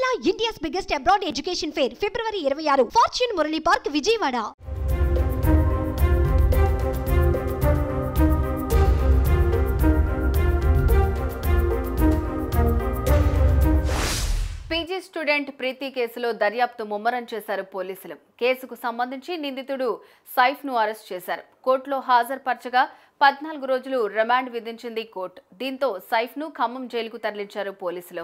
కరాలా India's biggest abroad education fair ఫిబ్రవరి ఇరవై ఆరు Fortune Murali park Vijayawada PG student Preethi కేసులో దర్యాప్తు ముమ్మరం చేశారు పోలీసులు కేసుకు సంబంధించి నిందితుడు సైఫ్ ను అరెస్ట్ చేశారు కోర్టులో హాజరుపరచగా పద్నాలుగు రోజులు రిమాండ్ విధించింది కోర్టు దీంతో సైఫ్ ను ఖమ్మం జైలుకు తరలించారు పోలీసులు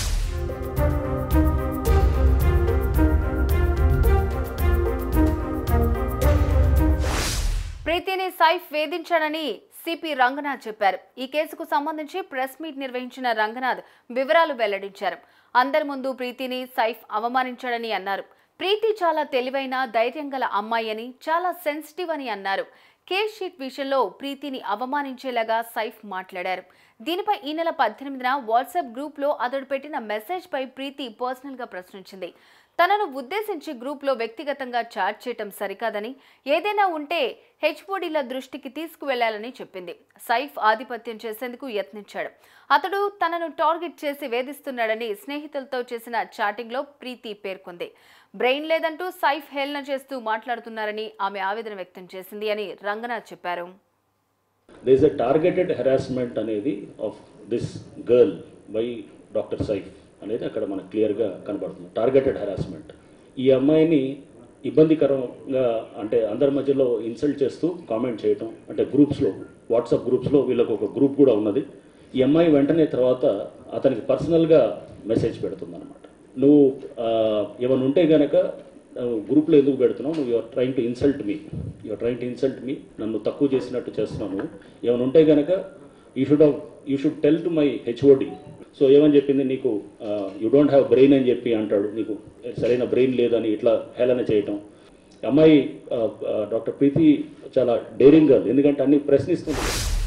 ప్రీతిని సైఫ్ వేధించాడని సిపి రంగనాథ్ చెప్పారు ఈ కేసుకు సంబంధించి ప్రెస్ మీట్ నిర్వహించిన రంగనాథ్ వివరాలు వెల్లడించారు అందరి ముందు ప్రీతిని సైఫ్ అవమానించాడని అన్నారు ప్రీతి చాలా తెలివైన ధైర్యం గల అమ్మాయి అని చాలా సెన్సిటివ్ అని అన్నారు కేస్ షీట్ విషయంలో ప్రీతిని అవమానించేలాగా సైఫ్ మాట్లాడారు దీనిపై ఈ నెల పద్దెనిమిదిన వాట్సాప్ గ్రూప్లో అతడు పెట్టిన మెసేజ్పై ప్రీతి పర్సనల్గా ప్రశ్నించింది తనను ఉద్దేశించి గ్రూప్లో వ్యక్తిగతంగా చాట్ చేయటం సరికాదని ఏదైనా ఉంటే హెచ్ఓడీల దృష్టికి తీసుకువెళ్లాలని చెప్పింది సైఫ్ ఆధిపత్యం చేసేందుకు యత్నించాడు అతడు తనను టార్గెట్ చేసి వేధిస్తున్నాడని స్నేహితులతో చేసిన చాటింగ్లో ప్రీతి పేర్కొంది బ్రెయిన్ లేదంటూ సైఫ్ హేళన చేస్తూ మాట్లాడుతున్నారని ఆమె ఆవేదన వ్యక్తం చేసింది అని రంగనాథ్ చెప్పారు there is a targeted harassment అనేది of this girl by doctor Saif అనేది అక్కడ మనకు క్లియర్గా కనబడుతుంది టార్గెటెడ్ హెరాస్మెంట్ ఈ అమ్మాయిని ఇబ్బందికరంగా అంటే అందరి మధ్యలో ఇన్సల్ట్ చేస్తూ కామెంట్ చేయటం అంటే గ్రూప్స్లో వాట్సాప్ గ్రూప్స్లో వీళ్ళకు ఒక గ్రూప్ కూడా ఉన్నది ఈ అమ్మాయి వెంటనే తర్వాత అతనికి పర్సనల్గా మెసేజ్ పెడుతుంది అనమాట నువ్వు ఆ, ఏమైనా ఉంటే గనక గ్రూప్లో ఎందుకు పెడుతున్నావు నువ్వు you're trying to insult me you're trying to insult me నన్ను తక్కువ చేసినట్టు చేస్తున్నావు నువ్వు ఏమైనా ఉంటే గనక you should you should tell to my HOD so ఏమని చెప్పింది నీకు యూ డోంట్ హ్యావ్ బ్రెయిన్ అని చెప్పి అంటాడు నీకు సరైన బ్రెయిన్ లేదని ఇట్లా హేళన చేయటం అమ్మాయి డాక్టర్ ప్రీతి చాలా డేరింగ్ గర్ల్ ఎందుకంటే అన్ని ప్రశ్నిస్తుంది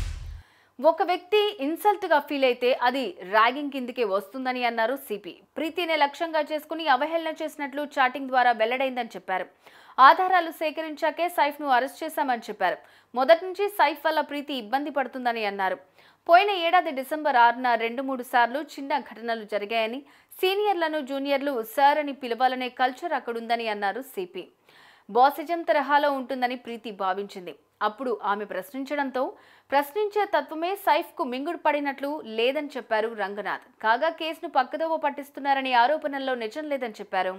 ఒక వ్యక్తి ఇన్సల్ట్ గా ఫీల్ అయితే అది ర్యాగింగ్ కిందికే వస్తుందని అన్నారు సిపి ప్రీతిని లక్ష్యంగా చేసుకుని అవహేళన చేసినట్లు చాటింగ్ ద్వారా వెల్లడైందని చెప్పారు ఆధారాలు సేకరించాకే సైఫ్ ను అరెస్ట్ చేశామని చెప్పారు మొదటి నుంచి సైఫ్ వల్ల ప్రీతి ఇబ్బంది పడుతుందని అన్నారు పోయిన ఏడాది డిసెంబర్ ఆరున రెండు మూడు సార్లు చిన్న ఘటనలు జరిగాయని సీనియర్లను జూనియర్లు సార్ అని పిలవాలనే కల్చర్ అక్కడుందని అన్నారు సిపి బాసిజం తరహాలో ఉంటుందని ప్రీతి భావించింది అప్పుడు ఆమె ప్రశ్నించడంతో ప్రశ్నించే తత్వమే సైఫ్కు మింగుడు పడినట్లు లేదని చెప్పారు రంగనాథ్ కాగా కేసును పక్కదోవ పట్టిస్తున్నారనే ఆరోపణల్లో నిజం లేదని చెప్పారు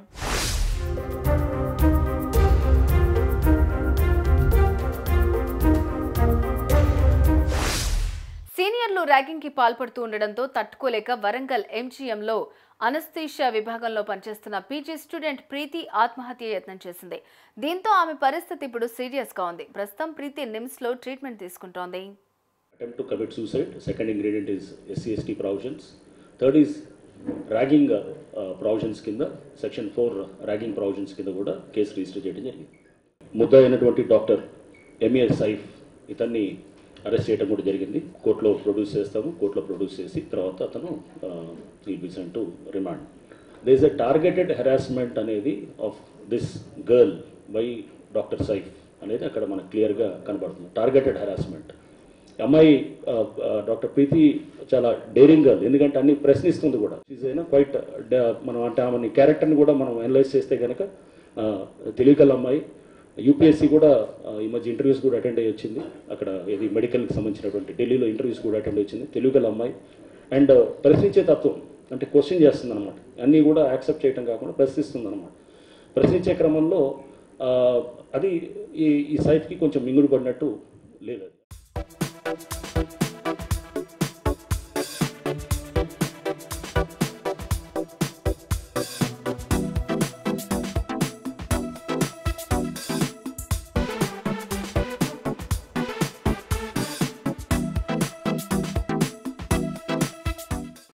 సీనియర్లు ర్యాగింగ్ కి పాల్పడుతూ ఉండడంతో తట్టుకోలేక వరంగల్ ఎంజీఎంలో అనస్థీషియా విభాగంలో పనిచేస్తున్న పీజీ స్టూడెంట్ ప్రీతి ఆత్మహత్య యత్నం చేసింది దీంతో ఆమె పరిస్థితి ఇప్పుడు సీరియస్ గా ఉంది ప్రస్తుతం ప్రీతి నిమ్స్ లో ట్రీట్మెంట్ తీసుకుంటోంది attempt to commit suicide. Second ingredient is SCST provisions. Third is ragging provisions కింద సెక్షన్ ఫోర్ ర్యాగింగ్ ప్రొవిజన్స్ కింద కూడా కేసు రిజిస్టర్ చేయడం జరిగింది ముద్ద అయినటువంటి డాక్టర్ ఎంఏఎస్ సైఫ్ ఇతన్ని అరెస్ట్ చేయడం కూడా జరిగింది కోర్టులో ప్రొడ్యూస్ చేస్తాము కోర్టులో ప్రొడ్యూస్ చేసి తర్వాత అతను ఈ be sent to remand they is a targeted harassment అనేది of this girl by doctor Saif అనేది అక్కడ మనకు క్లియర్గా కనబడుతుంది టార్గెటెడ్ హెరాస్మెంట్ అమ్మాయి ఆ, ఆ, డాక్టర్ ప్రీతి చాలా డేరింగ్ గర్ల్ ఎందుకంటే అన్ని ప్రశ్నిస్తుంది కూడా ఈజ్ అయినా క్వైట్ మనం అంటే ఆమె క్యారెక్టర్ని కూడా మనం అనలైజ్ చేస్తే కనుక తెలివికల్ అమ్మాయి యూపీఎస్సీ కూడా ఆ, ఈ మధ్య ఇంటర్వ్యూస్ కూడా అటెండ్ అయ్యి వచ్చింది అక్కడ ఇది మెడికల్కి సంబంధించినటువంటి ఢిల్లీలో ఇంటర్వ్యూస్ కూడా అటెండ్ వచ్చింది తెలివికల్ అమ్మాయి అండ్ ప్రశ్నించే తత్వం అంటే క్వశ్చన్ చేస్తుంది అనమాట అన్నీ కూడా యాక్సెప్ట్ చేయడం కాకుండా ప్రశ్నిస్తుంది అనమాట ప్రశ్నించే క్రమంలో ఆ, అది ఈ ఈ సైట్కి కొంచెం మింగుడు పడినట్టు లేదు అది